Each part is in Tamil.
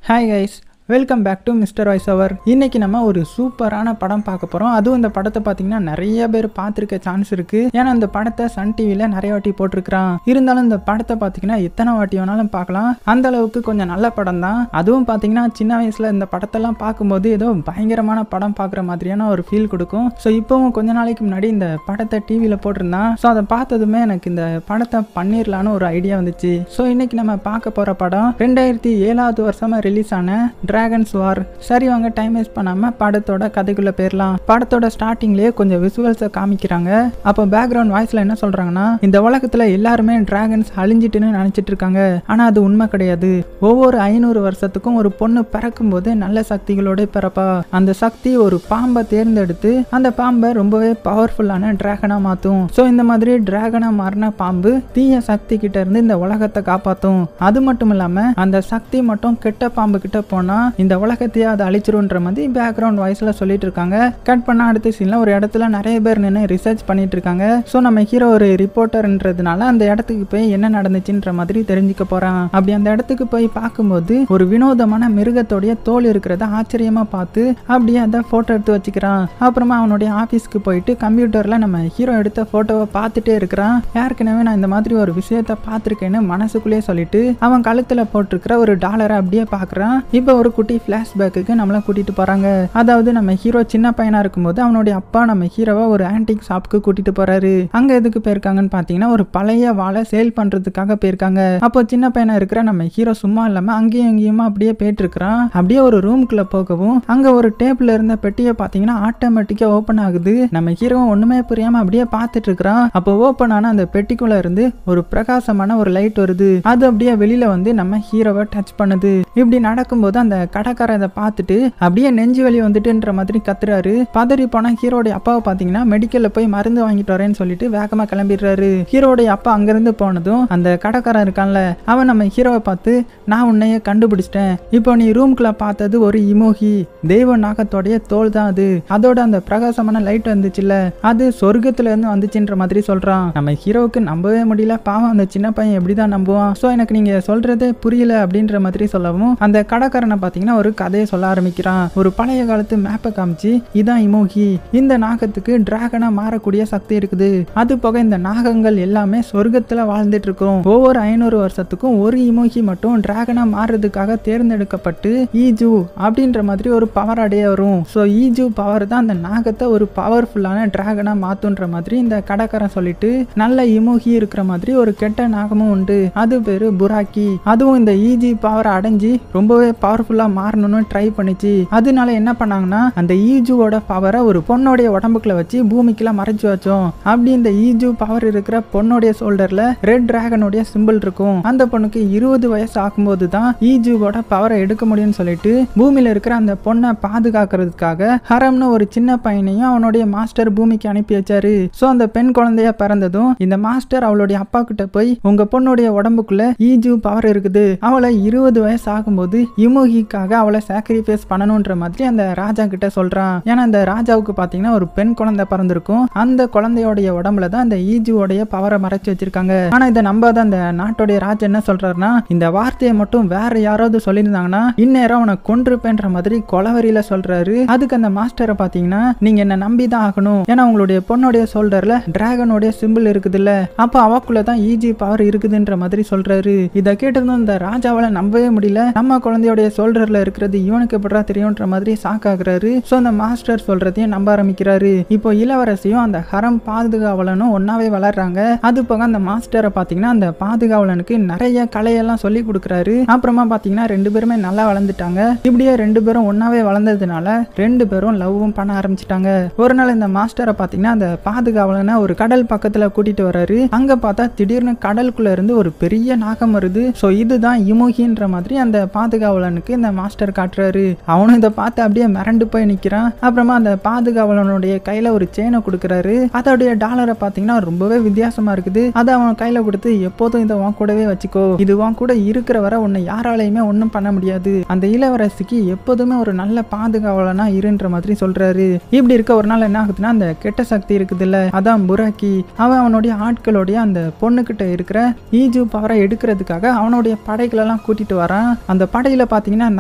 hi guys welcome back to mister voice over இன்னைக்கு நம்ம ஒரு சூப்பரான படம் பார்க்க போகிறோம் அதுவும் இந்த படத்தை பார்த்தீங்கன்னா நிறைய பேர் பார்த்துருக்க சான்ஸ் இருக்கு ஏன்னா இந்த படத்தை சன் டிவியில் நிறைய வாட்டி போட்டிருக்கிறான் இருந்தாலும் இந்த படத்தை பார்த்தீங்கன்னா எத்தனை வாட்டி வேணாலும் பார்க்கலாம் அந்த அளவுக்கு கொஞ்சம் நல்ல படம் தான் அதுவும் பார்த்தீங்கன்னா சின்ன வயசில் இந்த படத்தெல்லாம் பார்க்கும்போது ஏதோ பயங்கரமான படம் பார்க்குற மாதிரியான ஒரு ஃபீல் கொடுக்கும் ஸோ இப்போவும் கொஞ்ச நாளைக்கு முன்னாடி இந்த படத்தை டிவியில் போட்டிருந்தான் ஸோ அதை பார்த்ததுமே எனக்கு இந்த படத்தை பண்ணிடலான்னு ஒரு ஐடியா வந்துச்சு ஸோ இன்னைக்கு நம்ம பார்க்க போகிற படம் ரெண்டாயிரத்தி ஏழாவது வருஷமா ரிலீஸ் ஆன டிராகன்ஸ் வார் சரி வாங்க டைம் வேஸ்ட் பண்ணாமல் படத்தோட கதைக்குள்ளே போயிடலாம் படத்தோட ஸ்டார்டிங்லேயே கொஞ்சம் விசுவல்ஸை காமிக்கிறாங்க அப்போ பேக்ரவுண்ட் வாய்ஸில் என்ன சொல்கிறாங்கன்னா இந்த உலகத்தில் எல்லாருமே டிராகன்ஸ் அழிஞ்சிட்டுன்னு நினச்சிட்டு இருக்காங்க ஆனால் அது உண்மை கிடையாது ஒவ்வொரு ஐநூறு வருஷத்துக்கும் ஒரு பொண்ணு பிறக்கும் போது நல்ல சக்திகளோட பிறப்பா அந்த சக்தி ஒரு பாம்பை தேர்ந்தெடுத்து அந்த பாம்பை ரொம்பவே பவர்ஃபுல்லான டிராகனாக மாற்றும் ஸோ இந்த மாதிரி டிராகனாக மாறின பாம்பு தீய சக்தி கிட்ட இருந்து இந்த உலகத்தை காப்பாற்றும் அது மட்டும் இல்லாமல் அந்த சக்தி மட்டும் கெட்ட பாம்பு கிட்ட போனால் இந்த உலகத்தையே அதை அழிச்சிருன்ற மாதிரி பேக்ரவுண்ட் வாய்ஸில் சொல்லிட்டு இருக்காங்க கட் பண்ண அடுத்த சீனில் ஒரு இடத்துல நிறைய பேர் நின்று ரிசர்ச் பண்ணிட்டு இருக்காங்க ஸோ நம்ம ஹீரோ ஒரு ரிப்போர்ட்டர்ன்றதுனால அந்த இடத்துக்கு போய் என்ன நடந்துச்சுன்ற மாதிரி தெரிஞ்சுக்க போறான் அப்படி அந்த இடத்துக்கு போய் பார்க்கும்போது ஒரு வினோதமான மிருகத்தோடைய தோல் இருக்கிறத ஆச்சரியமா பார்த்து அப்படியே அதை போட்டோ எடுத்து வச்சுக்கிறான் அப்புறமா அவனுடைய ஆஃபீஸ்க்கு போயிட்டு கம்ப்யூட்டர்ல நம்ம ஹீரோ எடுத்த போட்டோவை பார்த்துட்டே இருக்கிறான் ஏற்கனவே நான் இந்த மாதிரி ஒரு விஷயத்த பார்த்துருக்கேன்னு மனசுக்குள்ளேயே சொல்லிட்டு அவன் கழுத்துல போட்டிருக்கிற ஒரு டாலரை அப்படியே பார்க்கறான் இப்போ ஒரு குட்டி ஃபிளாஷ்பேக்கு நம்மளை கூட்டிட்டு போறாங்க அதாவது நம்ம ஹீரோ சின்ன பையனா இருக்கும்போது அவனுடைய அப்பா நம்ம ஹீரோவை ஒரு ஆன்டிக் ஷாப்புக்கு கூட்டிட்டு போறாரு அங்க எதுக்கு போயிருக்காங்கன்னு பாத்தீங்கன்னா ஒரு பழைய வாழை சேல் பண்றதுக்காக போயிருக்காங்க அப்போ சின்ன பையனா இருக்கிற நம்ம ஹீரோ சும்மா இல்லாம அங்கேயும் இங்கேயுமா அப்படியே போயிட்டு இருக்கிறான் அப்படியே ஒரு ரூம்குள்ள போகவும் அங்க ஒரு டேபிள்ல இருந்த பெட்டியை பாத்தீங்கன்னா ஆட்டோமேட்டிக்கா ஓபன் ஆகுது நம்ம ஹீரோ ஒண்ணுமே புரியாம அப்படியே பார்த்துட்டு இருக்கிறான் அப்போ ஓபன் ஆன அந்த பெட்டிக்குள்ள இருந்து ஒரு பிரகாசமான ஒரு லைட் வருது அது அப்படியே வெளியில வந்து நம்ம ஹீரோவை டச் பண்ணுது இப்படி நடக்கும்போது அந்த கடைக்காரன் இதை பார்த்துட்டு அப்படியே நெஞ்சு வலி வந்துட்டுன்ற மாதிரி கத்துறாரு பதறி போன ஹீரோடைய அப்பாவை பாத்தீங்கன்னா மெடிக்கல்ல போய் மருந்து வாங்கிட்டு வரேன்னு சொல்லிட்டு வேகமா கிளம்பிடுறாரு ஹீரோடைய அப்பா அங்கிருந்து போனதும் அந்த கடைக்காரன் இருக்கான்ல அவன் நம்ம ஹீரோவை பார்த்து நான் உன்னைய கண்டுபிடிச்சிட்டேன் இப்போ நீ ரூம்குள்ள பார்த்தது ஒரு இமோகி தெய்வ நாகத்தோடைய தோல் தான் அது அதோட அந்த பிரகாசமான லைட் வந்துச்சுல்ல அது சொர்க்கத்துல இருந்து வந்துச்சுன்ற மாதிரி சொல்றான் நம்ம ஹீரோவுக்கு நம்பவே முடியல பாவம் அந்த சின்ன பையன் எப்படிதான் நம்புவான் ஸோ எனக்கு நீங்க சொல்றதே புரியல அப்படின்ற மாதிரி சொல்லவும் அந்த கடைக்காரனை பார்த்தீங்கன்னா ஒரு கதையை சொல்ல ஆரம்பிக்கிறான் ஒரு பழைய காலத்து மேப்பை காமிச்சு இதான் இமோகி இந்த நாகத்துக்கு டிராகனா மாறக்கூடிய சக்தி இருக்குது அது போக இந்த நாகங்கள் எல்லாமே சொர்க்கத்துல வாழ்ந்துட்டு இருக்கும் ஒவ்வொரு ஐநூறு வருஷத்துக்கும் ஒரு இமோகி மட்டும் டிராகனா மாறுறதுக்காக தேர்ந்தெடுக்கப்பட்டு ஈஜு அப்படின்ற மாதிரி ஒரு பவர் அடைய வரும் ஸோ ஈஜு பவர் தான் அந்த நாகத்தை ஒரு பவர்ஃபுல்லான டிராகனா மாத்துன்ற மாதிரி இந்த கடைக்காரன் சொல்லிட்டு நல்ல இமோகி இருக்கிற மாதிரி ஒரு கெட்ட நாகமும் உண்டு அது பேரு புராக்கி அதுவும் இந்த ஈஜி பவர் அடைஞ்சு ரொம்பவே பவர்ஃபுல்லா மாறணும்னு ட்ரை பண்ணிச்சு அதனால என்ன பண்ணாங்கன்னா அந்த ஈஜுவோட பவரை ஒரு பொண்ணோடைய உடம்புக்குள்ள வச்சு பூமிக்குள்ள மறைச்சு வச்சோம் அப்படி இந்த ஈஜு பவர் இருக்கிற பொண்ணோடைய ஷோல்டர்ல ரெட் டிராகனுடைய சிம்பிள் இருக்கும் அந்த பொண்ணுக்கு இருபது வயசு ஆகும்போது தான் ஈஜுவோட பவரை எடுக்க முடியும்னு சொல்லிட்டு பூமியில இருக்கிற அந்த பொண்ணை பாதுகாக்கிறதுக்காக ஹரம்னு ஒரு சின்ன பையனையும் அவனுடைய மாஸ்டர் பூமிக்கு அனுப்பி வச்சாரு சோ அந்த பெண் குழந்தைய பிறந்ததும் இந்த மாஸ்டர் அவளுடைய அப்பா கிட்ட போய் உங்க பொண்ணுடைய உடம்புக்குள்ள ஈஜு பவர் இருக்குது அவளை இருபது வயசு ஆகும்போது இமுகிக்காக அவளை சாக்ரிஃபைஸ் பண்ணணுன்ற மாதிரி அந்த ராஜா கிட்ட சொல்றான் ஏன்னா அந்த ராஜாவுக்கு பாத்தீங்கன்னா ஒரு பெண் குழந்தை பிறந்திருக்கும் அந்த குழந்தையோடைய உடம்புல தான் அந்த ஈஜுவோடைய பவரை மறைச்சு வச்சிருக்காங்க ஆனா இதை நம்பாத அந்த நாட்டுடைய ராஜா என்ன சொல்றாருன்னா இந்த வார்த்தையை மட்டும் வேற யாராவது சொல்லியிருந்தாங்கன்னா இந்நேரம் அவனை கொன்றுப்பேன்ற மாதிரி கொலவரியில சொல்றாரு அதுக்கு அந்த மாஸ்டரை பாத்தீங்கன்னா நீங்க என்ன நம்பி தான் ஆகணும் ஏன்னா உங்களுடைய பொண்ணுடைய ஷோல்டர்ல டிராகனுடைய சிம்பிள் இருக்குதுல்ல அப்ப அவக்குள்ள தான் ஈஜி பவர் இருக்குதுன்ற மாதிரி சொல்றாரு இதை கேட்டதும் இந்த ராஜாவால நம்பவே முடியல நம்ம குழந்தையோடைய ஷோல்டர்ல இருக்கிறது இவனுக்கு எப்படா தெரியும்ன்ற மாதிரி சாக்காகிறாரு ஸோ அந்த மாஸ்டர் சொல்றதையும் நம்ப ஆரம்பிக்கிறாரு இப்போ இளவரசியும் அந்த ஹரம் பாதுகாவலனும் ஒன்னாவே வளர்றாங்க அது போக அந்த மாஸ்டரை பாத்தீங்கன்னா அந்த பாதுகாவலனுக்கு நிறைய கலையெல்லாம் சொல்லி கொடுக்குறாரு அப்புறமா பாத்தீங்கன்னா ரெண்டு பேருமே நல்லா வளர்ந்துட்டாங்க இப்படியே ரெண்டு பேரும் ஒன்னாவே வளர்ந்ததுனால ரெண்டு பேரும் லவ்வும் பண்ண ஆரம்பிச்சிட்டாங்க ஒரு நாள் இந்த மாஸ்டரை பாத்தீங்கன்னா அந்த பாதுகாவலனை ஒரு கடல் பக்கத்துல கூட்டிட்டு வர்றாரு அங்க பார்த்தா திடீர்னு கடலுக்குள்ள இருந்து ஒரு பெரிய நாகம் வருது ஸோ இதுதான் இமுகின்ற மாதிரி அந்த பாதுகாவலனுக்கு இந்த மாஸ்டர் காட்டுறாரு அவனும் இதை பார்த்து அப்படியே மிரண்டு போய் நிக்கிறான் அப்புறமா அந்த பாதுகாவலனுடைய கையில ஒரு செயினை கொடுக்குறாரு அதோடைய டாலரை பாத்தீங்கன்னா ரொம்பவே வித்தியாசமா இருக்குது அதை அவன் கையில கொடுத்து எப்போதும் இதை உன் கூடவே வச்சுக்கோ இது உன் கூட இருக்கிற வரை உன்னை யாராலையுமே ஒன்றும் பண்ண முடியாது அந்த இளவரசிக்கு எப்போதுமே ஒரு நல்ல பாதுகாவலனா இருன்ற மாதிரி சொல்றாரு இப்படி இருக்க ஒரு நாள் என்ன ஆகுதுன்னா அந்த கெட்ட சக்தி இருக்குதுல்ல அதான் புராக்கி அவன் அவனுடைய ஆட்களுடைய அந்த பொண்ணுகிட்ட இருக்கிற ஈஜு பவரை எடுக்கிறதுக்காக அவனுடைய படைகளெல்லாம் கூட்டிட்டு வரான் அந்த படையில பாத்தீங்கன்னா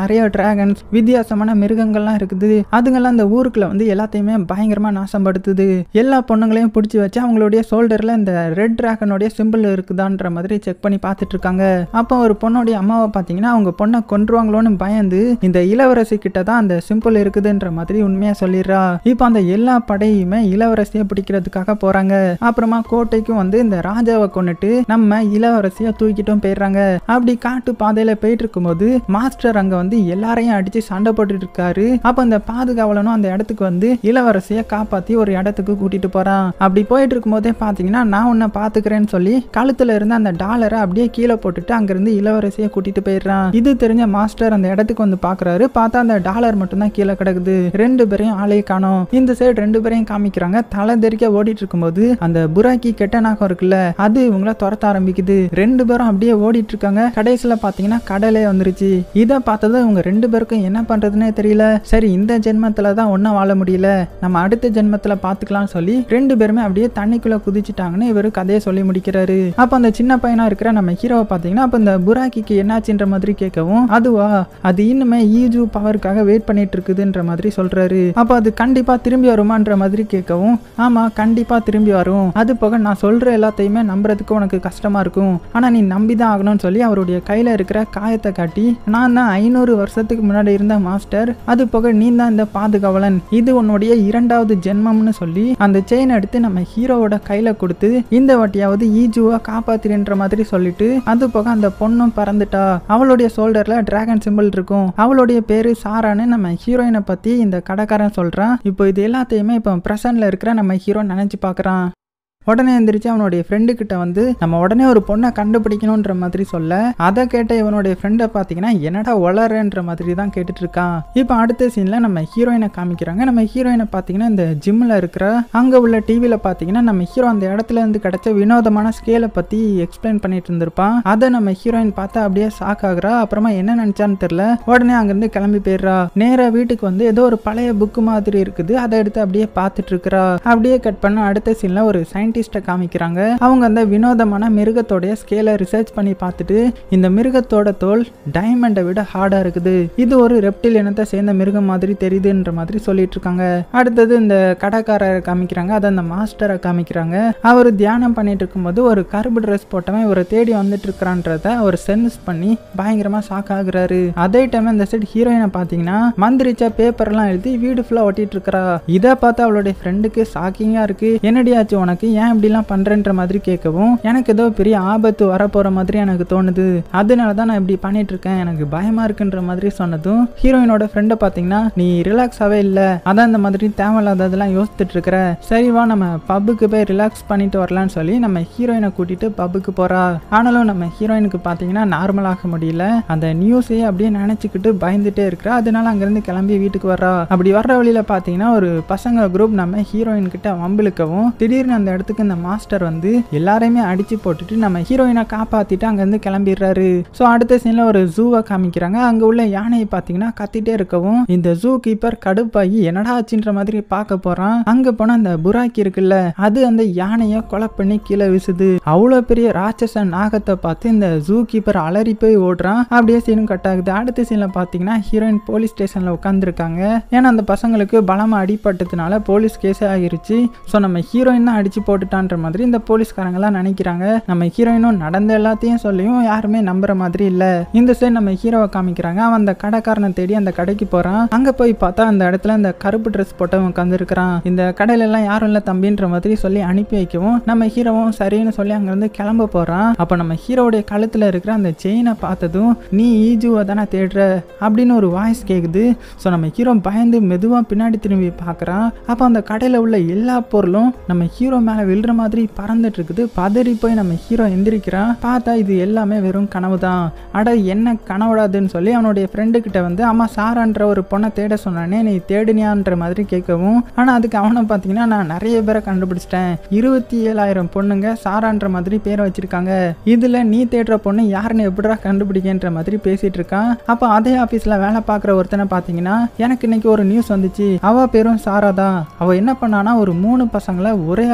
நிறைய டிராகன்ஸ் வித்தியாசமான மிருகங்கள்லாம் இருக்குது அதுங்கெல்லாம் அந்த ஊருக்குள்ள வந்து எல்லாத்தையுமே பயங்கரமா நாசப்படுத்துது எல்லா பொண்ணுங்களையும் பிடிச்சி வச்சு அவங்களுடைய ஷோல்டர்ல இந்த ரெட் டிராகனுடைய சிம்பிள் இருக்குதான்ற மாதிரி செக் பண்ணி பார்த்துட்டு இருக்காங்க அப்போ ஒரு பொண்ணுடைய அம்மாவை பார்த்தீங்கன்னா அவங்க பொண்ணை கொன்றுவாங்களோன்னு பயந்து இந்த இளவரசி கிட்ட தான் அந்த சிம்பிள் இருக்குதுன்ற மாதிரி உண்மையா சொல்லிடுறா இப்போ அந்த எல்லா படையுமே இளவரசியை பிடிக்கிறதுக்காக போறாங்க அப்புறமா கோட்டைக்கும் வந்து இந்த ராஜாவை கொண்டுட்டு நம்ம இளவரசியை தூக்கிட்டும் போயிடுறாங்க அப்படி காட்டு பாதையில போயிட்டு இருக்கும்போது மாஸ்டர் அங்க வந்து எல்லாரையும் அடிச்சு சண்டை போட்டுட்டு இருக்காரு அப்ப அந்த பாதுகாவலனும் அந்த இடத்துக்கு வந்து இளவரசியை காப்பாத்தி ஒரு இடத்துக்கு கூட்டிட்டு போறான் அப்படி போயிட்டு இருக்கும்போதே பாத்தீங்கன்னா நான் உன்னை பாத்துக்கிறேன்னு சொல்லி கழுத்துல இருந்த அந்த டாலரை அப்படியே கீழே போட்டுட்டு அங்கிருந்து இளவரசியை கூட்டிட்டு போயிடுறான் இது தெரிஞ்ச மாஸ்டர் அந்த இடத்துக்கு வந்து பாக்குறாரு பார்த்தா அந்த டாலர் மட்டும்தான் கீழே கிடக்குது ரெண்டு பேரையும் ஆளையே காணோம் இந்த சைடு ரெண்டு பேரையும் காமிக்கிறாங்க தலை தெறிக்க ஓடிட்டு இருக்கும்போது அந்த புராக்கி கெட்ட நாகம் இருக்குல்ல அது இவங்கள துரத்த ஆரம்பிக்குது ரெண்டு பேரும் அப்படியே ஓடிட்டு இருக்காங்க கடைசியில பாத்தீங்கன்னா கடலே வந்துருச்சு இதை பார்த்ததும் இவங்க ரெண்டு பேருக்கும் என்ன பண்றதுன்னே தெரியல சரி இந்த ஜென்மத்துல தான் ஒன்னும் வாழ முடியல நம்ம அடுத்த ஜென்மத்துல பாத்துக்கலாம் சொல்லி ரெண்டு பேருமே அப்படியே தண்ணிக்குள்ள குதிச்சுட்டாங்கன்னு இவரு கதையை சொல்லி முடிக்கிறாரு அப்ப அந்த சின்ன பையனா இருக்கிற நம்ம ஹீரோவை பாத்தீங்கன்னா அப்ப இந்த புராக்கிக்கு என்னாச்சுன்ற மாதிரி கேட்கவும் அதுவா அது இன்னுமே ஈஜு பவருக்காக வெயிட் பண்ணிட்டு இருக்குதுன்ற மாதிரி சொல்றாரு அப்ப அது கண்டிப்பா திரும்பி வருமான்ற மாதிரி கேட்கவும் ஆமா கண்டிப்பா திரும்பி வரும் அது போக நான் சொல்ற எல்லாத்தையுமே நம்புறதுக்கு உனக்கு கஷ்டமா இருக்கும் ஆனா நீ நம்பிதான் ஆகணும்னு சொல்லி அவருடைய கையில இருக்கிற காயத்தை காட்டி நான் தான் ஐநூறு வருஷத்துக்கு முன்னாடி இருந்த மாஸ்டர் அது போக நீ தான் இந்த பாதுகாவலன் இது உன்னுடைய இரண்டாவது ஜென்மம்னு சொல்லி அந்த செயின் எடுத்து நம்ம ஹீரோவோட கையில கொடுத்து இந்த வாட்டியாவது ஈஜுவா காப்பாத்திரன்ற மாதிரி சொல்லிட்டு அது போக அந்த பொண்ணும் பறந்துட்டா அவளுடைய ஷோல்டர்ல டிராகன் சிம்பிள் இருக்கும் அவளுடைய பேரு சாரான்னு நம்ம ஹீரோயினை பத்தி இந்த கடைக்காரன் சொல்றான் இப்போ இது எல்லாத்தையுமே இப்போ பிரசன்ட்ல இருக்கிற நம்ம ஹீரோ நினைச்சு பார்க்கறான் உடனே எந்திரிச்சு அவனுடைய ஃப்ரெண்டு கிட்ட வந்து நம்ம உடனே ஒரு பொண்ணை கண்டுபிடிக்கணுன்ற மாதிரி சொல்ல அதை கேட்ட இவனுடைய ஃப்ரெண்டை பார்த்தீங்கன்னா என்னடா வளரன்ற மாதிரி தான் கேட்டுட்டு இருக்கான் இப்போ அடுத்த சீன்ல நம்ம ஹீரோயினை காமிக்கிறாங்க நம்ம ஹீரோயினை பார்த்தீங்கன்னா இந்த ஜிம்ல இருக்கிற அங்க உள்ள டிவியில பார்த்தீங்கன்னா நம்ம ஹீரோ அந்த இடத்துல இருந்து கிடைச்ச வினோதமான ஸ்கேலை பத்தி எக்ஸ்பிளைன் பண்ணிட்டு இருந்திருப்பான் அதை நம்ம ஹீரோயின் பார்த்து அப்படியே ஷாக் ஆகுறா அப்புறமா என்ன நினைச்சான்னு தெரியல உடனே அங்கிருந்து கிளம்பி போயிடுறா நேரா வீட்டுக்கு வந்து ஏதோ ஒரு பழைய புக்கு மாதிரி இருக்குது அதை எடுத்து அப்படியே பார்த்துட்டு இருக்கிறா அப்படியே கட் பண்ண அடுத்த சீன்ல ஒரு சயின்டிஸ்ட்டை காமிக்கிறாங்க அவங்க அந்த வினோதமான மிருகத்தோடைய ஸ்கேலை ரிசர்ச் பண்ணி பார்த்துட்டு இந்த மிருகத்தோட தோல் டைமண்டை விட ஹார்டா இருக்குது இது ஒரு ரெப்டில் இனத்தை சேர்ந்த மிருகம் மாதிரி தெரியுதுன்ற மாதிரி சொல்லிட்டு இருக்காங்க அடுத்தது இந்த கடைக்காரரை காமிக்கிறாங்க அதை அந்த மாஸ்டரை காமிக்கிறாங்க அவர் தியானம் பண்ணிட்டு இருக்கும்போது ஒரு கருப்பு ட்ரெஸ் போட்டவன் இவரை தேடி வந்துட்டு இருக்கிறான்றத அவர் சென்ஸ் பண்ணி பயங்கரமா ஷாக் ஆகுறாரு அதே டைம் இந்த சைடு ஹீரோயினை பார்த்தீங்கன்னா மந்திரிச்ச பேப்பர்லாம் எழுதி வீடு ஃபுல்லாக ஒட்டிட்டு இருக்கிறா இதை பார்த்து அவளுடைய ஃப்ரெண்டுக்கு ஷாக்கிங்காக இருக்கு என்னடி ஆச்சு உனக்கு ஏன் இப்படிலாம் பண்றேன்ற மாதிரி கேட்கவும் எனக்கு ஏதோ பெரிய ஆபத்து வரப்போற மாதிரி எனக்கு தோணுது அதனால தான் நான் இப்படி பண்ணிட்டு இருக்கேன் எனக்கு பயமா இருக்குன்ற மாதிரி சொன்னதும் ஹீரோயினோட ஃப்ரெண்டை பார்த்தீங்கன்னா நீ ரிலாக்ஸாவே இல்லை அதான் இந்த மாதிரி தேவையில்லாததெல்லாம் யோசிச்சுட்டு இருக்கிற சரி வா நம்ம பப்புக்கு போய் ரிலாக்ஸ் பண்ணிட்டு வரலாம்னு சொல்லி நம்ம ஹீரோயினை கூட்டிட்டு பப்புக்கு போறா ஆனாலும் நம்ம ஹீரோயினுக்கு பார்த்தீங்கன்னா நார்மல் ஆக முடியல அந்த நியூஸையே அப்படியே நினைச்சுக்கிட்டு பயந்துட்டே இருக்கிறா அதனால அங்கிருந்து கிளம்பி வீட்டுக்கு வர்றா அப்படி வர்ற வழியில பார்த்தீங்கன்னா ஒரு பசங்க குரூப் நம்ம ஹீரோயின் கிட்ட வம்பிழுக்கவும் திடீர்னு அந்த இடத்துக்கு இந்த மாஸ்டர் வந்து எல்லாரையுமே அடிச்சு போட்டுட்டு நம்ம ஹீரோயினை காப்பாத்திட்டு அங்கிருந்து கிளம்பிடுறாரு ஸோ அடுத்த சீன்ல ஒரு ஜூவை காமிக்கிறாங்க அங்க உள்ள யானையை பார்த்தீங்கன்னா கத்திட்டே இருக்கவும் இந்த ஜூ கீப்பர் கடுப்பாகி என்னடா ஆச்சுன்ற மாதிரி பார்க்க போறான் அங்க போனா அந்த புராக்கி இருக்குல்ல அது அந்த யானையை கொலை பண்ணி கீழே வீசுது அவ்வளோ பெரிய ராட்சச நாகத்தை பார்த்து இந்த ஜூ கீப்பர் அலறி போய் ஓடுறான் அப்படியே சீனும் கட் ஆகுது அடுத்த சீன்ல பார்த்தீங்கன்னா ஹீரோயின் போலீஸ் ஸ்டேஷன்ல உட்காந்துருக்காங்க ஏன்னா அந்த பசங்களுக்கு பலமா அடிபட்டதுனால போலீஸ் கேஸே ஆகிருச்சு ஸோ நம்ம ஹீரோயின் தான் அடிச்சு போட்டுட்டான்ற மாதிரி இந்த போலீஸ்காரங்களாம் நினைக்கிறாங்க நம்ம ஹீரோயினும் நடந்த எல்லாத்தையும் சொல்லியும் யாருமே நம்புற மாதிரி இல்ல இந்த சைடு நம்ம ஹீரோவை காமிக்கிறாங்க அவன் அந்த கடைக்காரனை தேடி அந்த கடைக்கு போறான் அங்க போய் பார்த்தா அந்த இடத்துல இந்த கருப்பு ட்ரெஸ் போட்டவன் உட்காந்துருக்கிறான் இந்த கடையில எல்லாம் யாரும் இல்ல தம்பின்ற மாதிரி சொல்லி அனுப்பி வைக்கவும் நம்ம ஹீரோவும் சரின்னு சொல்லி அங்க இருந்து கிளம்ப போறான் அப்ப நம்ம ஹீரோவுடைய கழுத்துல இருக்கிற அந்த செயினை பார்த்ததும் நீ ஈஜுவை தானே தேடுற அப்படின்னு ஒரு வாய்ஸ் கேக்குது ஸோ நம்ம ஹீரோ பயந்து மெதுவா பின்னாடி திரும்பி பார்க்கறான் அப்ப அந்த கடையில உள்ள எல்லா பொருளும் நம்ம ஹீரோ மேல விழுற மாதிரி பறந்துட்டு இருக்குது பதறி போய் நம்ம ஹீரோ எந்திரிக்கிறான் பார்த்தா இது எல்லாமே வெறும் கனவு தான் அட என்ன கனவுடாதுன்னு சொல்லி அவனுடைய ஃப்ரெண்டு கிட்ட வந்து அம்மா சாரான்ற ஒரு பொண்ணை தேட சொன்னானே நீ தேடினியான்ற மாதிரி கேட்கவும் ஆனா அதுக்கு அவனை பார்த்தீங்கன்னா நான் நிறைய பேரை கண்டுபிடிச்சிட்டேன் இருபத்தி ஏழாயிரம் பொண்ணுங்க சாரான்ற மாதிரி பேரை வச்சிருக்காங்க இதுல நீ தேடுற பொண்ணு யாருன்னு எப்படிடா கண்டுபிடிக்கன்ற மாதிரி பேசிட்டு இருக்கான் அப்போ அதே ஆபீஸ்ல வேலை பார்க்குற ஒருத்தனை பார்த்தீங்கன்னா எனக்கு இன்னைக்கு ஒரு நியூஸ் வந்துச்சு அவ பேரும் சாரா தான் அவ என்ன பண்ணானா ஒரு மூணு பசங்களை ஒரே ஆளா அடிச்சு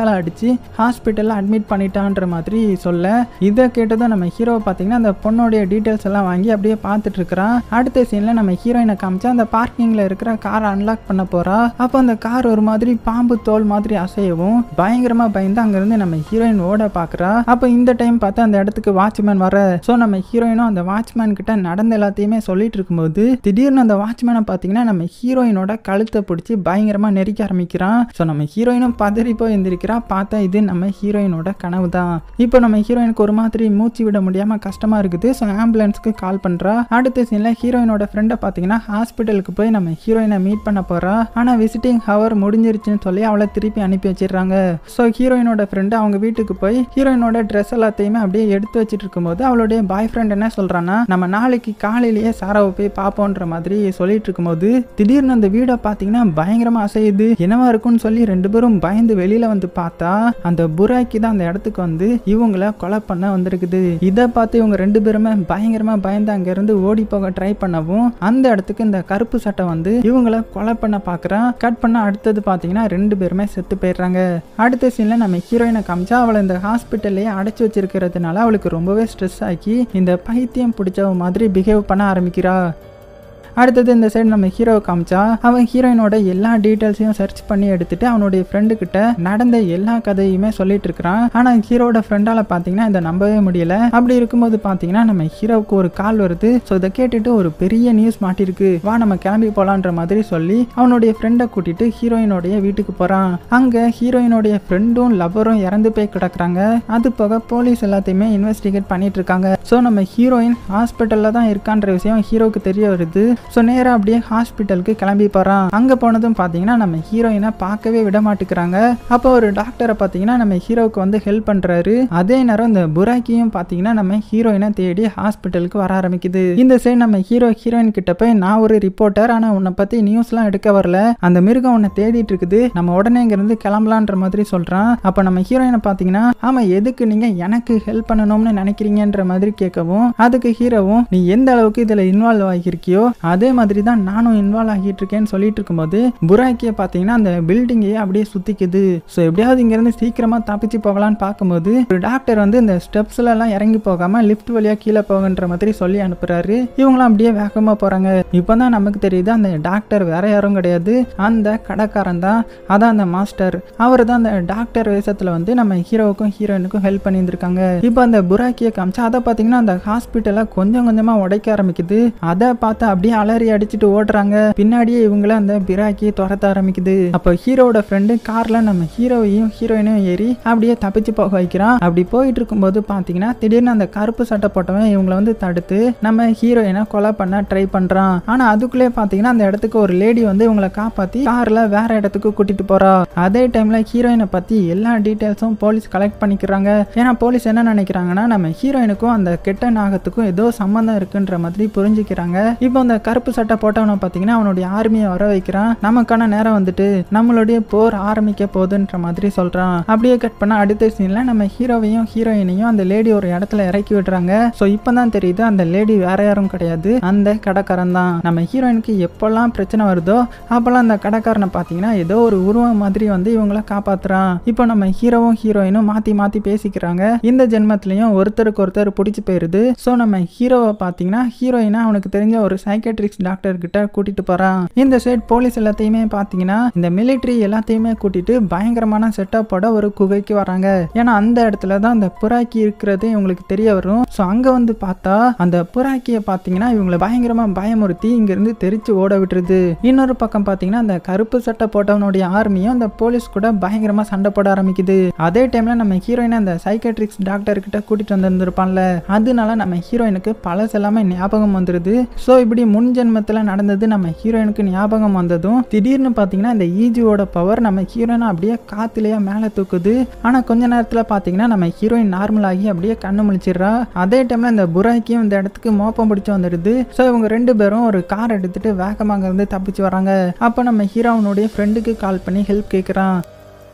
வச்சு ஹாஸ்பிட்டலில் அட்மிட் பண்ணிட்டான்ற மாதிரி சொல்ல இதை கேட்டதும் நம்ம ஹீரோ பார்த்தீங்கன்னா அந்த பொண்ணோடைய டீட்டெயில்ஸ் எல்லாம் வாங்கி அப்படியே பார்த்துட்டு இருக்கிறான் அடுத்த சீனில் நம்ம ஹீரோயினை காமிச்சா அந்த பார்க்கிங்கில் இருக்கிற காரை அன்லாக் பண்ண போறா அப்போ அந்த கார் ஒரு மாதிரி பாம்பு தோல் மாதிரி அசையவும் பயங்கரமாக பயந்து அங்கேருந்து நம்ம ஹீரோயின் ஓட பார்க்குறா அப்போ இந்த டைம் பார்த்து அந்த இடத்துக்கு வாட்ச்மேன் வர ஸோ நம்ம ஹீரோயினும் அந்த வாட்ச்மேன் கிட்ட நடந்த எல்லாத்தையுமே சொல்லிட்டு இருக்கும்போது திடீர்னு அந்த வாட்ச்மேனை பார்த்தீங்கன்னா நம்ம ஹீரோயினோட கழுத்தை பிடிச்சி பயங்கரமாக நெரிக்க ஆரம்பிக்கிறான் ஸோ நம்ம ஹீரோயினும் பதறி போய் எந்திரிக்கிறா பார்த்தா இது நம்ம ஹீரோயினோட கனவு தான் இப்போ நம்ம ஹீரோயினுக்கு ஒரு மாதிரி மூச்சு விட முடியாமல் கஷ்டமாக இருக்குது ஸோ ஆம்புலன்ஸ்க்கு கால் பண்ணுறா அடுத்த சீனில் ஹீரோயினோட ஃப்ரெண்டை பார்த்தீங்கன்னா ஹாஸ்பிட்டலுக்கு போய் நம்ம ஹீரோயினை மீட் பண்ண போகிறா ஆனால் விசிட்டிங் ஹவர் முடிஞ்சிருச்சுன்னு சொல்லி அவளை திருப்பி அனுப்பி வச்சிடுறாங்க ஸோ ஹீரோயினோட ஃப்ரெண்டு அவங்க வீட்டுக்கு போய் ஹீரோயினோட ட்ரெஸ் எல்லாத்தையுமே அப்படியே எடுத்து வச்சிட்டு இருக்கும்போது அவளுடைய பாய் ஃப்ரெண்ட் என்ன சொல்கிறான்னா நம்ம நாளைக்கு காலையிலேயே சாராவை போய் பார்ப்போன்ற மாதிரி சொல்லிட்டு இருக்கும்போது திடீர்னு அந்த வீடை பார்த்தீங்கன்னா பயங்கரமா அசையுது என்னவா இருக்கும்னு சொல்லி ரெண்டு பேரும் பயந்து வெளியில வந்து பார்த்தா அந்த புராக்கி தான் அந்த இடத்துக்கு வந்து இவங்கள கொலை பண்ண வந்திருக்குது இதை பார்த்து இவங்க ரெண்டு பேருமே பயங்கரமா பயந்து அங்க இருந்து ஓடி போக ட்ரை பண்ணவும் அந்த இடத்துக்கு இந்த கருப்பு சட்டை வந்து இவங்கள கொலை பண்ண பார்க்கறான் கட் பண்ண அடுத்தது பார்த்தீங்கன்னா ரெண்டு பேருமே செத்து போயிடுறாங்க அடுத்த சீன்ல நம்ம ஹீரோயினை காமிச்சா அவளை இந்த ஹாஸ்பிட்டல்லையே அடைச்சு வச்சிருக்கிறதுனால அவளுக்கு ரொம்பவே ஸ்ட்ரெஸ் ஆக்கி இந்த பைத்தியம் பிடிச்சவ மாதிரி பிஹேவ் பண்ண ஆரம்பிக்கிறா அடுத்தது இந்த சைடு நம்ம ஹீரோ காமிச்சா அவன் ஹீரோயினோட எல்லா டீட்டெயில்ஸையும் சர்ச் பண்ணி எடுத்துட்டு அவனுடைய ஃப்ரெண்டு கிட்ட நடந்த எல்லா கதையுமே சொல்லிட்டு இருக்கிறான் ஆனா ஹீரோட ஃப்ரெண்டால பாத்தீங்கன்னா இதை நம்பவே முடியல அப்படி இருக்கும்போது பாத்தீங்கன்னா நம்ம ஹீரோவுக்கு ஒரு கால் வருது ஸோ இதை கேட்டுட்டு ஒரு பெரிய நியூஸ் மாட்டிருக்கு வா நம்ம கிளம்பி போலான்ற மாதிரி சொல்லி அவனுடைய ஃப்ரெண்டை கூட்டிட்டு ஹீரோயினோடைய வீட்டுக்கு போறான் அங்க ஹீரோயினோடைய ஃப்ரெண்டும் லவ்வரும் இறந்து போய் கிடக்குறாங்க அது போக போலீஸ் எல்லாத்தையுமே இன்வெஸ்டிகேட் பண்ணிட்டு இருக்காங்க ஸோ நம்ம ஹீரோயின் ஹாஸ்பிட்டல்ல தான் இருக்கான்ற விஷயம் ஹீரோவுக்கு தெரிய வருது ஸோ நேராக அப்படியே ஹாஸ்பிட்டலுக்கு கிளம்பி போகிறான் அங்கே போனதும் பார்த்தீங்கன்னா நம்ம ஹீரோயினை பார்க்கவே விட மாட்டேங்கிறாங்க அப்போ ஒரு டாக்டரை பார்த்தீங்கன்னா நம்ம ஹீரோவுக்கு வந்து ஹெல்ப் பண்ணுறாரு அதே நேரம் இந்த புராக்கியும் பார்த்தீங்கன்னா நம்ம ஹீரோயினை தேடி ஹாஸ்பிட்டலுக்கு வர ஆரம்பிக்குது இந்த சைடு நம்ம ஹீரோ ஹீரோயின் கிட்ட போய் நான் ஒரு ரிப்போர்ட்டர் ஆனால் உன்னை பற்றி நியூஸ்லாம் எடுக்க வரல அந்த மிருகம் உன்னை தேடிட்டு இருக்குது நம்ம உடனே இங்கேருந்து கிளம்பலான்ற மாதிரி சொல்கிறான் அப்போ நம்ம ஹீரோயினை பார்த்தீங்கன்னா ஆமாம் எதுக்கு நீங்கள் எனக்கு ஹெல்ப் பண்ணணும்னு நினைக்கிறீங்கன்ற மாதிரி கேட்கவும் அதுக்கு ஹீரோவும் நீ எந்த அளவுக்கு இதில் இன்வால்வ் ஆகியிருக்கியோ அதே மாதிரி தான் நானும் இன்வால்வ் ஆகிட்டு இருக்கேன்னு சொல்லிட்டு இருக்கும்போது புராக்கியை பார்த்தீங்கன்னா அந்த பில்டிங்கையே அப்படியே சுத்திக்குது ஸோ எப்படியாவது இங்கேருந்து சீக்கிரமாக தப்பிச்சு போகலான்னு பார்க்கும்போது ஒரு டாக்டர் வந்து இந்த ஸ்டெப்ஸ்ல எல்லாம் இறங்கி போகாம லிஃப்ட் வழியா கீழே போகன்ற மாதிரி சொல்லி அனுப்புறாரு இவங்களாம் அப்படியே வேகமாக போறாங்க இப்போ தான் நமக்கு தெரியுது அந்த டாக்டர் வேற யாரும் கிடையாது அந்த கடைக்காரன் தான் அதான் அந்த மாஸ்டர் அவர் தான் அந்த டாக்டர் வேஷத்தில் வந்து நம்ம ஹீரோவுக்கும் ஹீரோயினுக்கும் ஹெல்ப் பண்ணியிருந்திருக்காங்க இப்போ அந்த புராக்கியை காமிச்சா அதை பார்த்தீங்கன்னா அந்த ஹாஸ்பிட்டலை கொஞ்சம் கொஞ்சமாக உடைக்க ஆரம்பிக்குது அதை பார்த்து அப்படியே அலறி அடிச்சுட்டு ஓடுறாங்க பின்னாடியே இவங்கள அந்த பிராக்கி துரத்த ஆரம்பிக்குது அப்போ ஹீரோவோட ஃப்ரெண்டு கார்ல நம்ம ஹீரோவையும் ஹீரோயினையும் ஏறி அப்படியே தப்பிச்சு போக வைக்கிறான் அப்படி போயிட்டு இருக்கும்போது பார்த்தீங்கன்னா திடீர்னு அந்த கருப்பு சட்டை போட்டவன் இவங்கள வந்து தடுத்து நம்ம ஹீரோயினை கொலை பண்ண ட்ரை பண்றான் ஆனா அதுக்குள்ளே பார்த்தீங்கன்னா அந்த இடத்துக்கு ஒரு லேடி வந்து இவங்களை காப்பாத்தி கார்ல வேற இடத்துக்கு கூட்டிட்டு போறா அதே டைம்ல ஹீரோயினை பத்தி எல்லா டீட்டெயில்ஸும் போலீஸ் கலெக்ட் பண்ணிக்கிறாங்க ஏன்னா போலீஸ் என்ன நினைக்கிறாங்கன்னா நம்ம ஹீரோயினுக்கும் அந்த கெட்ட நாகத்துக்கும் ஏதோ சம்மந்தம் இருக்குன்ற மாதிரி புரிஞ்சுக்கிறாங்க இப்போ அந்த கருப்பு சட்டை போட்டவனை பார்த்தீங்கன்னா அவனுடைய ஆர்மியை வர வைக்கிறான் நமக்கான நேரம் வந்துட்டு நம்மளுடைய போர் ஆரம்பிக்க போகுதுன்ற மாதிரி சொல்றான் அப்படியே கட் பண்ண அடுத்த சீன்ல நம்ம ஹீரோவையும் ஹீரோயினையும் அந்த லேடி ஒரு இடத்துல இறக்கி விடுறாங்க ஸோ இப்போதான் தெரியுது அந்த லேடி வேற யாரும் கிடையாது அந்த கடைக்காரன் தான் நம்ம ஹீரோயினுக்கு எப்பெல்லாம் பிரச்சனை வருதோ அப்போல்லாம் அந்த கடைக்காரனை பார்த்தீங்கன்னா ஏதோ ஒரு உருவம் மாதிரி வந்து இவங்கள காப்பாத்துறான் இப்போ நம்ம ஹீரோவும் ஹீரோயினும் மாத்தி மாத்தி பேசிக்கிறாங்க இந்த ஜென்மத்திலையும் ஒருத்தருக்கு ஒருத்தர் பிடிச்சி போயிருது ஸோ நம்ம ஹீரோவை பார்த்தீங்கன்னா ஹீரோயினா அவனுக்கு தெரிஞ்ச ஒரு சைக்கட்ரிக்ஸ் டாக்டர் கிட்ட கூட்டிட்டு போறான் இந்த சைட் போலீஸ் எல்லாத்தையுமே பார்த்தீங்கன்னா இந்த மிலிட்ரி எல்லாத்தையுமே கூட்டிட்டு பயங்கரமான செட்டப்போட ஒரு குகைக்கு வராங்க ஏன்னா அந்த இடத்துல தான் அந்த புறாக்கி இருக்கிறது இவங்களுக்கு தெரிய வரும் ஸோ அங்க வந்து பார்த்தா அந்த புறாக்கியை பார்த்தீங்கன்னா இவங்களை பயங்கரமா பயமுறுத்தி இங்க இருந்து தெரிச்சு ஓட விட்டுருது இன்னொரு பக்கம் பார்த்தீங்கன்னா அந்த கருப்பு சட்டை போட்டவனுடைய ஆர்மியும் அந்த போலீஸ் கூட பயங்கரமா சண்டை போட ஆரம்பிக்குது அதே டைம்ல நம்ம ஹீரோயினை அந்த சைக்கட்ரிக்ஸ் டாக்டர் கிட்ட கூட்டிட்டு வந்திருந்திருப்பான்ல அதனால நம்ம ஹீரோயினுக்கு பழசு எல்லாமே ஞாபகம் வந்துருது ஸோ இப்படி முன் ஜென்மத்தில் நடந்தது நம்ம ஹீரோயினுக்கு ஞாபகம் வந்ததும் திடீர்னு பார்த்தீங்கன்னா இந்த ஈஜியோட பவர் நம்ம ஹீரோயினை அப்படியே காத்துலயே மேலே தூக்குது ஆனால் கொஞ்ச நேரத்தில் பார்த்தீங்கன்னா நம்ம ஹீரோயின் நார்மல் ஆகி அப்படியே கண்ணு முழிச்சிடுறா அதே டைம்ல இந்த புராக்கியும் இந்த இடத்துக்கு மோப்பம் பிடிச்சு வந்துடுது ஸோ இவங்க ரெண்டு பேரும் ஒரு கார் எடுத்துட்டு வேகமாக இருந்து தப்பிச்சு வராங்க அப்போ நம்ம ஹீரோவனுடைய ஃப்ரெண்டுக்கு கால் பண்ணி ஹெல்ப் கேட்குறான்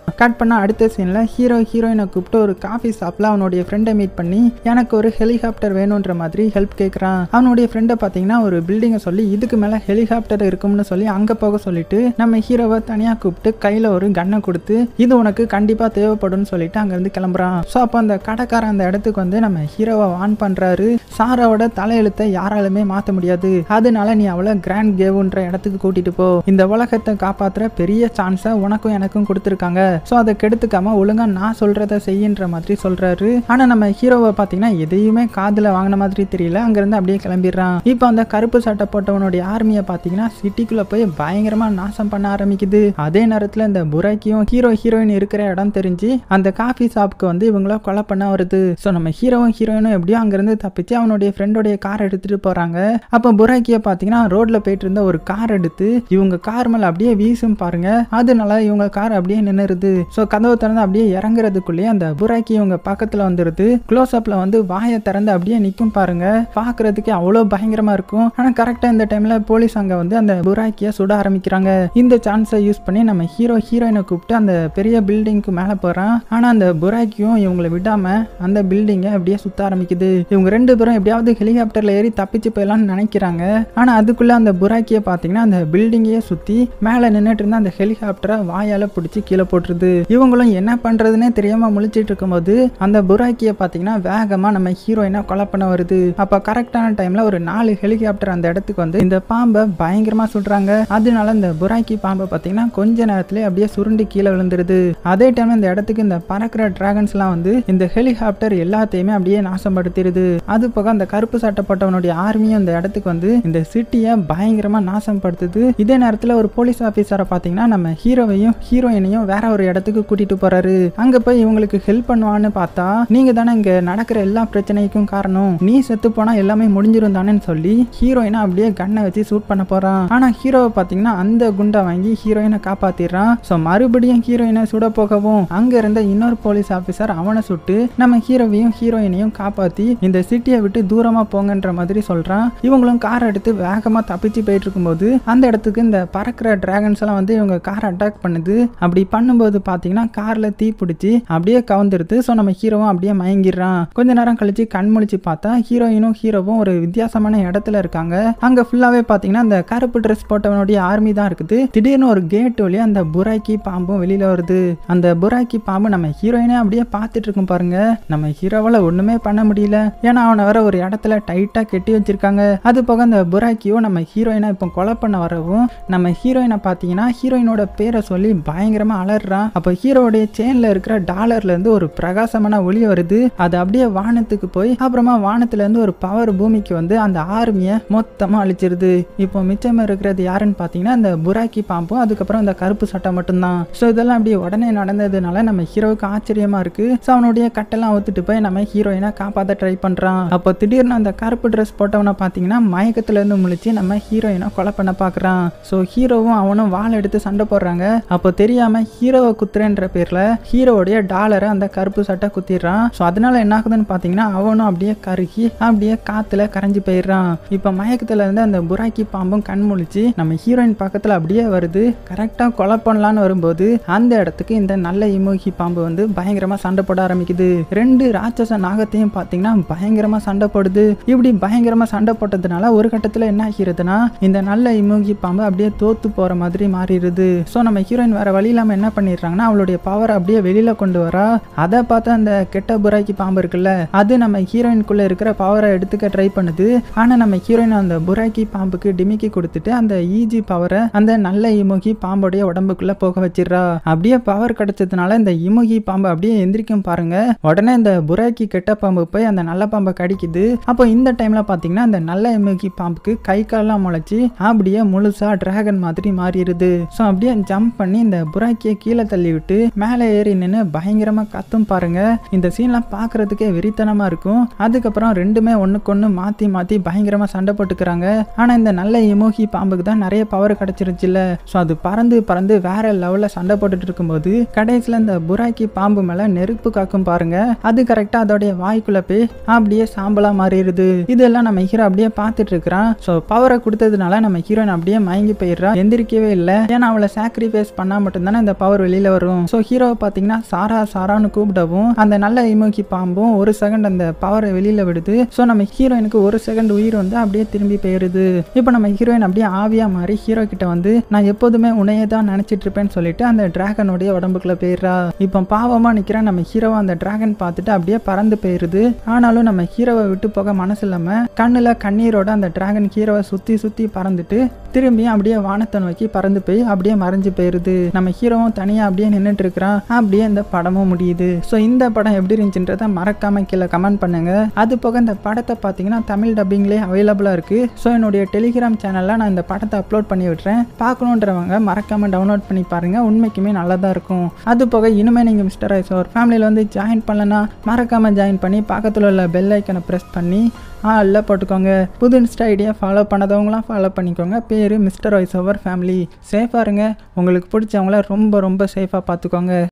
கட் பண்ண அடுத்த சீன்ல ஹீரோ ஹீரோயினை கூப்பிட்டு ஒரு காஃபி ஷாப்ல அவனுடைய ஃப்ரெண்டை மீட் பண்ணி எனக்கு ஒரு ஹெலிகாப்டர் வேணுன்ற மாதிரி ஹெல்ப் கேட்குறான் அவனுடைய ஃப்ரெண்டை பார்த்தீங்கன்னா ஒரு பில்டிங்கை சொல்லி இதுக்கு மேலே ஹெலிகாப்டர் இருக்கும்னு சொல்லி அங்கே போக சொல்லிட்டு நம்ம ஹீரோவை தனியாக கூப்பிட்டு கையில் ஒரு கன்னை கொடுத்து இது உனக்கு கண்டிப்பாக தேவைப்படும்னு சொல்லிட்டு அங்கேருந்து கிளம்புறான் ஸோ அப்போ அந்த கடைக்காரன் அந்த இடத்துக்கு வந்து நம்ம ஹீரோவை வான் பண்ணுறாரு சாராவோட தலையெழுத்தை யாராலுமே மாற்ற முடியாது அதனால நீ அவளை கிராண்ட் கேவுன்ற இடத்துக்கு கூட்டிட்டு போ இந்த உலகத்தை காப்பாத்துற பெரிய சான்ஸை உனக்கும் எனக்கும் கொடுத்துருக்காங்க ஸோ அதை கெடுத்துக்காம ஒழுங்கா நான் சொல்றத செய்யின்ற மாதிரி சொல்றாரு ஆனா நம்ம ஹீரோவை பார்த்தீங்கன்னா எதையுமே காதுல வாங்கின மாதிரி தெரியல அங்கிருந்து அப்படியே கிளம்பிடுறான் இப்போ அந்த கருப்பு சட்டை போட்டவனுடைய ஆர்மியை பார்த்தீங்கன்னா சிட்டிக்குள்ள போய் பயங்கரமா நாசம் பண்ண ஆரம்பிக்குது அதே நேரத்தில் இந்த புராக்கியும் ஹீரோ ஹீரோயின் இருக்கிற இடம் தெரிஞ்சு அந்த காஃபி ஷாப்புக்கு வந்து இவங்கள கொலை பண்ண வருது ஸோ நம்ம ஹீரோவும் ஹீரோயினும் எப்படியோ அங்கிருந்து தப்பிச்சு அவனுடைய ஃப்ரெண்டோடைய கார் எடுத்துட்டு போறாங்க அப்போ புராக்கிய பார்த்தீங்கன்னா ரோட்ல போயிட்டு இருந்த ஒரு கார் எடுத்து இவங்க கார் மேல அப்படியே வீசும் பாருங்க அதனால இவங்க கார் அப்படியே நின்னுருது ஸோ கதவை திறந்து அப்படியே இறங்குறதுக்குள்ளேயே அந்த புராக்கி இவங்க பக்கத்துல வந்துருது க்ளோஸ் அப்ல வந்து வாயை திறந்து அப்படியே நிற்கும் பாருங்க பார்க்கறதுக்கு அவ்வளோ பயங்கரமா இருக்கும் ஆனா கரெக்டா இந்த டைம்ல போலீஸ் அங்க வந்து அந்த புராக்கிய சுட ஆரம்பிக்கிறாங்க இந்த சான்ஸை யூஸ் பண்ணி நம்ம ஹீரோ ஹீரோயினை கூப்பிட்டு அந்த பெரிய பில்டிங்க்கு மேலே போறான் ஆனா அந்த புராக்கியும் இவங்களை விடாம அந்த பில்டிங்கை அப்படியே சுத்த ஆரம்பிக்குது இவங்க ரெண்டு பேரும் எப்படியாவது ஹெலிகாப்டர்ல ஏறி தப்பிச்சு போயிடலாம்னு நினைக்கிறாங்க ஆனா அதுக்குள்ள அந்த புராக்கியை பார்த்தீங்கன்னா அந்த பில்டிங்கையே சுத்தி மேலே நின்றுட்டு இருந்த அந்த ஹெலிகாப்டரை வாயால பிடிச்சி கீழே போட்டுருது இவங்களும் என்ன பண்றதுன்னே தெரியாம முழிச்சிட்டு இருக்கும்போது அந்த புராக்கியை பார்த்தீங்கன்னா வேகமா நம்ம ஹீரோயினை கொலை பண்ண வருது அப்ப கரெக்டான டைம்ல ஒரு நாலு ஹெலிகாப்டர் அந்த இடத்துக்கு வந்து இந்த பாம்பை பயங்கரமா சுடுறாங்க அதனால இந்த புராக்கி பாம்பை பார்த்தீங்கன்னா கொஞ்ச நேரத்துல அப்படியே சுருண்டு கீழே விழுந்துருது அதே டைம்ல இந்த இடத்துக்கு இந்த பறக்கிற டிராகன்ஸ்லாம் வந்து இந்த ஹெலிகாப்டர் எல்லாத்தையுமே அப்படியே நாசப்படுத்திடுது அது போக அந்த கருப்பு சட்டை போட்டவனுடைய ஆர்மியும் இந்த இடத்துக்கு வந்து இந்த சிட்டியை பயங்கரமா நாசப்படுத்துது இதே நேரத்தில் ஒரு போலீஸ் ஆஃபீஸரை பார்த்தீங்கன்னா நம்ம ஹீரோவையும் ஹீரோயினையும் வேற ஒரு இடத்துக்கு கூட்டிட்டு போறாரு அங்க போய் இவங்களுக்கு ஹெல்ப் பண்ணுவான்னு பார்த்தா நீங்க தானே இங்க நடக்கிற எல்லா பிரச்சனைக்கும் காரணம் நீ செத்து போனா எல்லாமே முடிஞ்சிரும் தானேன்னு சொல்லி ஹீரோயினை அப்படியே கண்ணை வச்சு சூட் பண்ண போறான் ஆனா ஹீரோவை பார்த்தீங்கன்னா அந்த குண்டை வாங்கி ஹீரோயினை காப்பாத்திடுறான் ஸோ மறுபடியும் ஹீரோயினை சுட போகவும் அங்க இருந்த இன்னொரு போலீஸ் ஆஃபீஸர் அவனை சுட்டு நம்ம ஹீரோவையும் ஹீரோயினையும் காப்பாத்தி இந்த சிட்டியை விட்டு தூரமா போங்கன்ற மாதிரி சொல்றான் இவங்களும் கார் எடுத்து வேகமா தப்பிச்சு போயிட்டு இருக்கும்போது அந்த இடத்துக்கு இந்த பறக்கிற டிராகன்ஸ் எல்லாம் வந்து இவங்க கார் அட்டாக் பண்ணுது அப்படி பண்ணும்போது பாத்தீங்கன்னா கார்ல தீ பிடிச்சி அப்படியே கவுந்துருது ஸோ நம்ம ஹீரோவும் அப்படியே மயங்கிடுறான் கொஞ்ச நேரம் கழிச்சு கண் முழிச்சு பார்த்தா ஹீரோயினும் ஹீரோவும் ஒரு வித்தியாசமான இடத்துல இருக்காங்க அங்க ஃபுல்லாவே பாத்தீங்கன்னா அந்த கருப்பு ட்ரெஸ் போட்டவனுடைய ஆர்மி தான் இருக்குது திடீர்னு ஒரு கேட் வழியா அந்த புராக்கி பாம்பும் வெளியில வருது அந்த புராக்கி பாம்பு நம்ம ஹீரோயினே அப்படியே பார்த்துட்டு இருக்கும் பாருங்க நம்ம ஹீரோவால ஒண்ணுமே பண்ண முடியல ஏன்னா அவனை வர ஒரு இடத்துல டைட்டா கெட்டி வச்சிருக்காங்க அது போக அந்த புராக்கியோ நம்ம ஹீரோயினை இப்போ கொலை பண்ண வரவும் நம்ம ஹீரோயினை பார்த்தீங்கன்னா ஹீரோயினோட பேரை சொல்லி பயங்கரமா அலறான் அப்போ ஹீரோடைய செயின்ல இருக்கிற டாலர்ல இருந்து ஒரு பிரகாசமான ஒளி வருது அது அப்படியே வானத்துக்கு போய் அப்புறமா வானத்துல இருந்து ஒரு பவர் பூமிக்கு வந்து அந்த ஆர்மியை மொத்தமா அழிச்சிருது இப்போ மிச்சம் இருக்கிறது யாருன்னு பார்த்தீங்கன்னா இந்த புராக்கி பாம்பும் அதுக்கப்புறம் இந்த கருப்பு சட்டை மட்டும்தான் ஸோ இதெல்லாம் அப்படியே உடனே நடந்ததுனால நம்ம ஹீரோவுக்கு ஆச்சரியமா இருக்கு ஸோ அவனுடைய கட்டெல்லாம் ஒத்துட்டு போய் நம்ம ஹீரோயினை காப்பாற்ற ட்ரை பண்றான் அப்போ திடீர்னு அந்த கருப்பு ட்ரெஸ் போட்டவனை பார்த்தீங்கன்னா மயக்கத்துல இருந்து முழிச்சு நம்ம ஹீரோயினை கொலை பண்ண பார்க்கறான் ஸோ ஹீரோவும் அவனும் வாள் எடுத்து சண்டை போடுறாங்க அப்போ தெரியாம ஹீரோவை குத்துறேன்ற பேர்ல ஹீரோவுடைய டாலரை அந்த கருப்பு சட்டை குத்திடுறான் ஸோ அதனால என்ன ஆகுதுன்னு பார்த்தீங்கன்னா அவனும் அப்படியே கருகி அப்படியே காத்துல கரைஞ்சு போயிடுறான் இப்போ மயக்கத்துல இருந்து அந்த புராக்கி பாம்பும் கண் முழிச்சு நம்ம ஹீரோயின் பக்கத்துல அப்படியே வருது கரெக்டா கொலை பண்ணலான்னு வரும்போது அந்த இடத்துக்கு இந்த நல்ல இமோகி பாம்பு வந்து பயங்கரமா சண்டை போட ஆரம்பிக்குது ரெண்டு ராட்சச நாகத்தையும் பார்த்தீங்கன்னா பயங்கரமா சண்டை போடுது இப்படி பயங்கரமா சண்டை போட்டதுனால ஒரு கட்டத்துல என்ன ஆகிறதுனா இந்த நல்ல இமோகி பாம்பு அப்படியே தோத்து போற மாதிரி மாறிடுது ஸோ நம்ம ஹீரோயின் வேற வழி இல்லாம என்ன பண்ணிடுறாங்கன்னா அவளுடைய பவர் அப்படியே வெளியில கொண்டு வரா அதை பார்த்து அந்த கெட்ட புராக்கி பாம்பு இருக்குல்ல அது நம்ம ஹீரோயின்குள்ள இருக்கிற பவரை எடுத்துக்க ட்ரை பண்ணுது ஆனா நம்ம ஹீரோயின் அந்த புராக்கி பாம்புக்கு டிமிக்கி கொடுத்துட்டு அந்த ஈஜி பவரை அந்த நல்ல இமுகி பாம்போடைய உடம்புக்குள்ள போக வச்சிடுறா அப்படியே பவர் கிடைச்சதுனால இந்த இமுகி பாம்பு அப்படியே எந்திரிக்கும் பாருங்க உடனே இந்த புராக்கி கெட்ட பாம்பு போய் அந்த நல்ல பாம்பை கடிக்குது அப்போ இந்த டைம்ல பாத்தீங்கன்னா அந்த நல்ல இமுகி பாம்புக்கு கை காலெல்லாம் முளைச்சி அப்படியே முழுசா டிராகன் மாதிரி மாறிடுது ஸோ அப்படியே ஜம்ப் பண்ணி இந்த புராக்கியை கீழே தள்ளி விட்டு மேலே ஏறி நின்று பயங்கரமா கத்தும் பாருங்க இந்த சீன்லாம் பார்க்கறதுக்கே வெறித்தனமா இருக்கும் அதுக்கப்புறம் ரெண்டுமே ஒண்ணுக்கு ஒண்ணு மாத்தி மாத்தி பயங்கரமா சண்டை போட்டுக்கிறாங்க ஆனா இந்த நல்ல இமோகி பாம்புக்கு தான் நிறைய பவர் கிடைச்சிருச்சுல்ல ஸோ அது பறந்து பறந்து வேற லெவல்ல சண்டை போட்டுட்டு இருக்கும்போது கடைசியில் இந்த புராக்கி பாம்பு மேல நெருப்பு காக்கும் பாருங்க அது கரெக்டா அதோடைய வாய்க்குள்ள போய் அப்படியே சாம்பலா மாறிடுது இதெல்லாம் நம்ம ஹீரோ அப்படியே பார்த்துட்டு இருக்கிறான் ஸோ பவரை கொடுத்ததுனால நம்ம ஹீரோயின் அப்படியே மயங்கி போயிடுறா எந்திரிக்கவே இல்லை ஏன்னா அவளை சாக்ரிஃபைஸ் பண்ணா மட்டும்தானே இந்த பவர் வெளியே வெளியில வரும் ஸோ ஹீரோவை பார்த்தீங்கன்னா சாரா சாரான்னு கூப்பிடவும் அந்த நல்ல இமோக்கி பாம்பும் ஒரு செகண்ட் அந்த பவரை வெளியில விடுது ஸோ நம்ம ஹீரோயினுக்கு ஒரு செகண்ட் உயிர் வந்து அப்படியே திரும்பி போயிருது இப்போ நம்ம ஹீரோயின் அப்படியே ஆவியா மாறி ஹீரோ கிட்ட வந்து நான் எப்போதுமே உன்னையே தான் நினைச்சிட்டு இருப்பேன்னு சொல்லிட்டு அந்த டிராகனுடைய உடம்புக்குள்ள போயிடுறா இப்போ பாவமா நிக்கிற நம்ம ஹீரோவை அந்த டிராகன் பார்த்துட்டு அப்படியே பறந்து போயிருது ஆனாலும் நம்ம ஹீரோவை விட்டு போக மனசு இல்லாம கண்ணுல கண்ணீரோட அந்த டிராகன் ஹீரோவை சுத்தி சுத்தி பறந்துட்டு திரும்பி அப்படியே வானத்தை நோக்கி பறந்து போய் அப்படியே மறைஞ்சு போயிருது நம்ம ஹீரோவும் தனியா அப்படியே நின்றுட்டு இருக்கிறான் அப்படியே இந்த படமும் முடியுது ஸோ இந்த படம் எப்படி இருந்துச்சுன்றத மறக்காம கீழே கமெண்ட் பண்ணுங்க அது போக இந்த படத்தை பார்த்தீங்கன்னா தமிழ் டப்பிங்லேயே அவைலபிளாக இருக்கு ஸோ என்னுடைய டெலிகிராம் சேனலில் நான் இந்த படத்தை அப்லோட் பண்ணி விட்டுறேன் பார்க்கணுன்றவங்க மறக்காம டவுன்லோட் பண்ணி பாருங்க உண்மைக்குமே நல்லா தான் இருக்கும் அது போக இனிமேல் நீங்கள் மிஸ்டர் ஐஸ் ஒரு ஃபேமிலியில் வந்து ஜாயின் பண்ணலன்னா மறக்காம ஜாயின் பண்ணி பக்கத்தில் உள்ள பெல் ஐக்கனை ப்ரெஸ் பண்ணி ஆ இல்லை போட்டுக்கோங்க புது இன்ஸ்டா ஐடியா ஃபாலோ பண்ணதவங்களாம் ஃபாலோ பண்ணிக்கோங்க பேர் மிஸ்டர் வாய்ஸ் ஓவர் ஃபேமிலி சேஃபாக இருங்க உங்களுக்கு பிடிச்சவங்கள ரொம்ப ரொம்ப சேஃபாக பார்த்துக்கோங்க